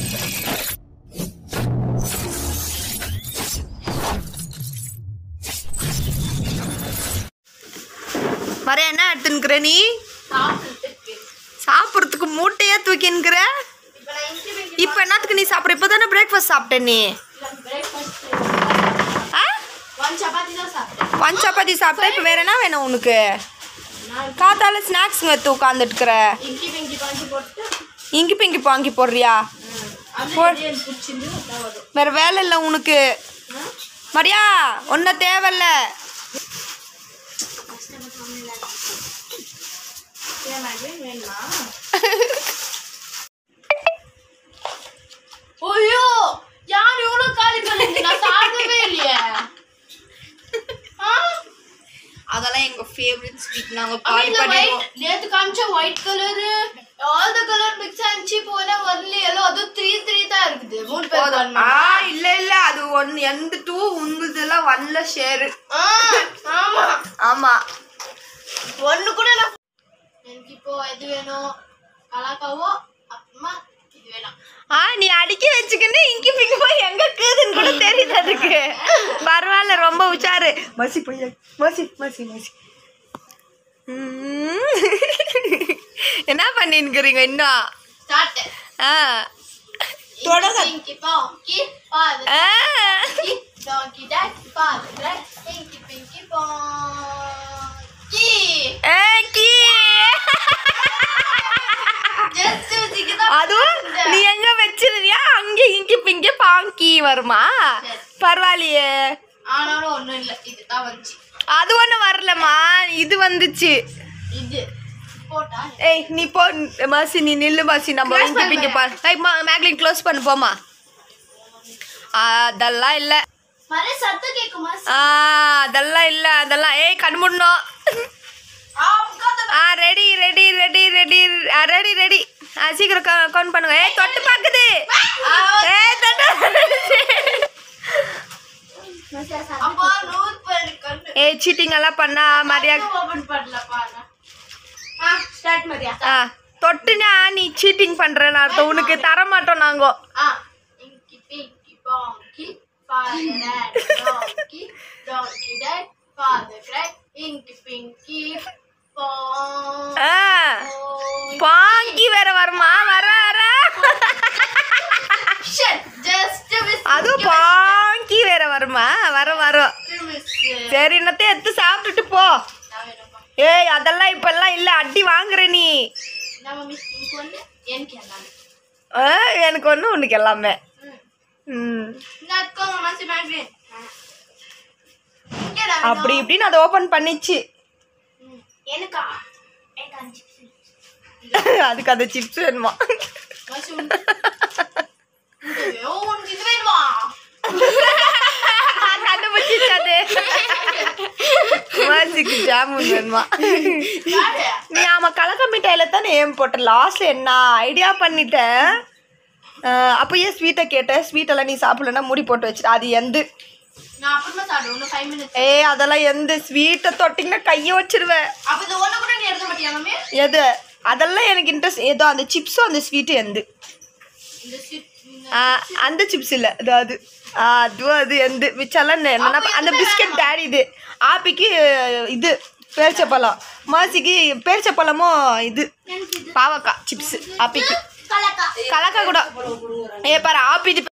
வர என்ன எடுத்துன்னுக்குற நீ சாப்பிட்டுட்டு சாப்பிட்றதுக்கு மூட்டையா தூக்கின்னுக்குற இப்போ நான் இஞ்சி வெங்கி இப்போ என்னத்துக்கு நீ சாப்பிட்ற இப்போ தானே பிரேக்ஃபாஸ்ட் சாப்பிட்ட நீ பிரேக்ஃபாஸ்ட் ஆ ஒன் சப்பாத்தி தான் சாப்பிட்டேன் ஒன் சப்பாத்தி சாப்பிட்டா இப்போ வேற என்ன வேணும் உனக்கு நான் காத்தால ஸ்நாக்ஸ் எடுத்து உட்காந்துட்டுக்கிற இஞ்சி வெங்கி பாஞ்சி போட்டு இங்கி பிங்கி பாங்கி போடுறியா அது போ- எனக்கு பிடிச்சிருந்து அதான் வரும் வேற வேலை இல்லை உனக்கு மரியா ஒன்றும் தேவையில்ல ஏன் மேகி வேணுமா ஐயோ யார் இவ்வளோ காலி பண்ணுங்க நான் சாப்பிடவே இல்லையே ஆ அதெல்லாம் எங்க ஃபேவரட் ஸ்வீட் நாங்க I mean, the white, நேத்து காமிச்ச white colour all the colour mix ஆனிச்சு இப்போ என்ன வரலையோ அதுவும் த்ரீ த்ரீ தான் இருக்குது மூணு பேர் ஆ இல்ல இல்ல அது ஒன் எந்த டூ உங்களுதெல்லாம் ஒன்ல ஷேரு ஆ ஆமா ஆமா ஒண்ணு கூட நான் எனக்கு இப்போ எது வேணும் கலாக்காவோ அப்புறமா இது வேணும் ஆ நீ அடுக்கி வச்சுக்கின்னு இங்கி பிங்கி போய் எங்க இருக்குதுன்னு கூட தெரியுது அதுக்கு பரவாயில்ல ரொம்ப உஷாரு மசி போய் மசி மசி மசி ம். என்ன பண்ணின்னுக்குறீங்க இன்னும் ஸ்டார்ட் ஆ தொடங்க. பிங்கி பாங்கி ஃபாதர் ஆ. Donkey dog father pinky pinky ponky ஏ, கீ. ஜஸ்ட் இதுக்கு அதுவும் நீ எங்க வச்சிருந்தியா அங்க இங்கி பிங்கி பாங்கி வருமா சரி. பரவாயில்லையே ஆனாலும் ஒண்ணும் இல்ல இதுதான் வந்துச்சு அது ஒண்ணு வரலம்மா இது வந்துச்சு இது போட்டா ஏய் நீ போ மாசி நீ நில்லு மாசி நம்ம Close இங்க பிங்க பா ஏய் மா மேக்லின் க்ளோஸ் பண்ணு போமா அதெல்லாம் இல்ல மறு சத்தம் கேக்குமா ஆ அதெல்லாம் இல்ல அதெல்லாம் ஏய் கண் மூடணும் ஆ ready ready ready ready ready ready ஆ சீக்கிரம் கவுண்ட் பண்ணுங்க ஏய் தொட்டு பாக்குது ஏய் தொட்டு அப்பா நூறு பேர் கண்ணு ஏய் சீட்டிங் எல்லாம் பண்ணா மரியா ஓபன் பண்ணலப்பா ஆ ஸ்டார்ட் மரியா ஆ தொட்டுனா நீ சீட்டிங் பண்றேன்னு அர்த்தம் உனக்கு தர மாட்டோம் நாங்க ஆ inky pinky ponky father died donkey donkey died father கிராக் இங்கி பிங்கி பாங் ஆ பாங்கி வேற வருமா வர வர ஜஸ்ட் மிஸ் அதுவும் பாங்கி வேற வருமா வர வரும் மிஸ் சரி என்னத்தையும் எடுத்து சாப்பிட்டுட்டு போ ஏய் அதெல்லாம் இப்பெல்லாம் இல்ல அடி வாங்குற நீ நம்ம மிஸ் இங்க வந்து எனக்கு எல்லாமே ஆ, எனக்கு ஒன்று உனக்கு எல்லாமே ம் ம் நட்கோங்க மனசு மேக்ரேன் இங்கே அப்படி இப்படின்னு அதை ஓப்பன் பண்ணிச்சு எனக்கா எனக்கு அஞ்சு அதுக்கு அந்த சிப்ஸ் வேணுமா மனசு ஐயோ உனக்கு இது வேணுமா கண்டுபிடிச்சிச்சு அது மாசிக்கு ஜாமுன் வேணுமா யாரு நீ ஆமா கலக்க மிட்டாயில தானே ஏம் போட்ட லாஸ்ட்ல என்ன ஐடியா பண்ணிட்டேன் அஹ் அப்பயே ஸ்வீட்டை கேட்டேன் ஸ்வீட்டெல்லாம் நீ சாப்பிடலன்னா முடி போட்டு வச்சிட்ட அது எந்த நான் அப்புறமா சாப்பிடுவேன் இன்னும் ஃபைவ் மினிட்ஸ் ஏய் அதெல்லாம் எந்த ஸ்வீட்டை தொட்டிங்கன்னா கையை வச்சிருவேன் அப்போ இந்த ஒன்று கூட நீ எடுக்க மாட்டியா மம்மி எது அதெல்லாம் எனக்கு இன்ட்ரெஸ்ட் ஏதோ அந்த சிப்ஸும் அந்த ஸ்வீட்டு எந்த இந்த சிப் அந்த சிப்ஸ் இல்லை அது அது ஆ, அதுவும் அது எந்த மிச்சம்லாம் என்ன- என்னன்னா அந்த பிஸ்கட் டேடி இது ஆப்பிக்கு இது பேரிச்சப்பழம் மாசிக்கு பேரிச்சப்பழமும் இது எனக்கு இது பாவக்காய் சிப்ஸ் ஆப்பிக்கு கலக்கா கலக்கா கூட ஏ பாரு ஆப்பி இது